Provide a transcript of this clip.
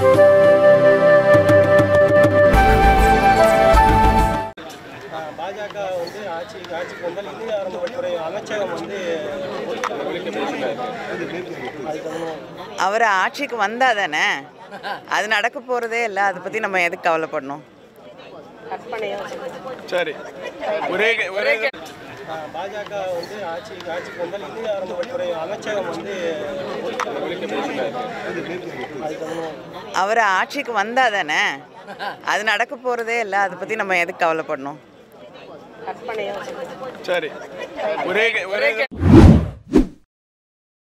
பாஜக வந்து ஆட்சி ஆட்சிக்கு வந்தால் இந்திய அறநிலையத்துறை அமைச்சகம் வந்து அவர் ஆட்சிக்கு வந்தா தானே அது நடக்க போகிறதே இல்லை அதை பற்றி நம்ம எதுக்கு கவலைப்படணும் சரி ஒரே ஒரே பாஜக வந்து ஆட்சி ஆட்சிக்கு வந்தால் இந்திய அறநிலையத்துறை அமைச்சகம் வந்து அவர் ஆட்சிக்கு வந்தா தானே அது நடக்க போகிறதே இல்லை அதை பற்றி நம்ம எதுக்கு கவலைப்படணும் சரி ஒரே ஒரே